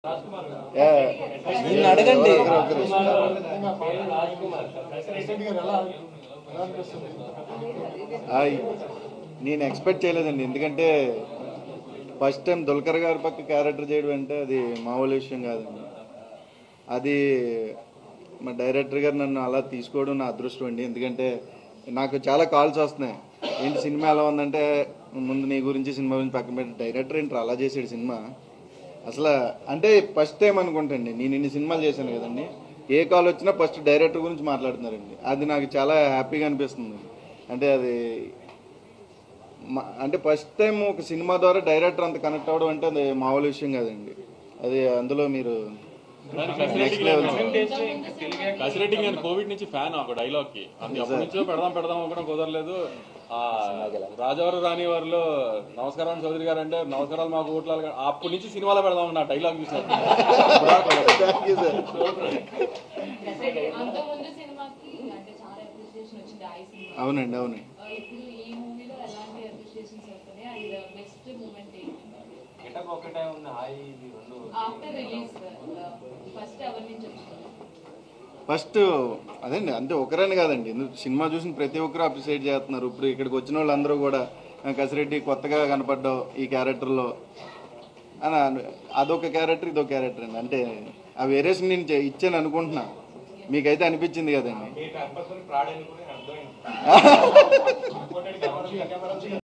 ఏ, నిన్ను అడగండి ఆ, నేను ఎక్స్పెక్ట్ చేయలేదండి ఎందుకంటే ఫస్ట్ టైం దుల్కర్ గారి పక్క క్యారెక్టర్ చేయడం అంటే అది మామూలు విషయం కాదండి అది మా డైరెక్టర్ గారు నన్ను అలా తీసుకోవడం నా అదృష్టం అండి ఎందుకంటే నాకు చాలా కాల్స్ వస్తున్నాయి ఏంటి సినిమా ఎలా ఉందంటే ముందు నీ గురించి సినిమా గురించి పక్కన పెట్టి డైరెక్టర్ ఏంటి అలా చేసాడు సినిమా అసలు అంటే ఫస్ట్ టైం అనుకుంటండి నేను ఇన్ని సినిమాలు చేశాను కదండి ఏ కాల్ వచ్చినా ఫస్ట్ డైరెక్టర్ గురించి మాట్లాడుతున్నారండి అది నాకు చాలా హ్యాపీగా అనిపిస్తుంది అంటే అది మ- అంటే ఫస్ట్ టైం ఒక సినిమా ద్వారా డైరెక్టర్ అంత కనెక్ట్ అవ్వడం అంటే అది మామూలు విషయం కాదండి అది అందులో మీరు నెక్స్ట్ లెవెల్ కసిరెడ్డి నేను కోవిడ్ నుంచి ఫ్యాన్ ఒక డైలాగ్ కి అది అప్పటి నుంచో పెడదాం పెడదాం అనుకోవడం కుదరలేదు ఆ రాజవర రాణి వారిలో నమస్కారం చౌదరి గారు అంటే నమస్కారాలు మాకు ఓట్లాలు గా- అప్పటి నుంచి సినిమాలో పెడదాం అన్న డైలాగ్ చూసాను థ్యాంక్ యూ సార్ అంతకుముందు సినిమాకి అంటే చాలా అప్రిసియేషన్ వచ్చింది ఆ సినిమా అవునండి అవునండి ఆ, ఇప్పుడు ఈ మూవీలో ఎలాంటి అప్రిసియేషన్స్ వస్తున్నాయి అండ్ బెస్ట్ మూమెంట్ ఏంటి గెటప్ ఒకటే ఉంది హాయ్ ఇది రెండు ఆఫ్టర్ రిలీజ్ ఫస్ట్ ఎవరి నుంచి వచ్చింది ఫస్ట్ అదండి అంటే ఒకరని కాదండి ఎందుకు సినిమా చూసిన ప్రతి ఒక్కరు అప్రిషియేట్ చేస్తున్నారు ఇప్పుడు ఇక్కడికి వచ్చిన వాళ్ళందరూ కూడా "ఆ, కసిరెడ్డి కొత్తగా కనపడ్డావు ఈ క్యారెక్టర్లో అని అను- అదొక క్యారెక్టర్ ఇదొక క్యారెక్టర్ అండి అంటే ఆ వేరియేషన్ నేను చే- ఇచ్చాను అనుకుంటున్నా మీకైతే అనిపించింది కదండి ప్రాడ్ అని కూడా అర్థమైంది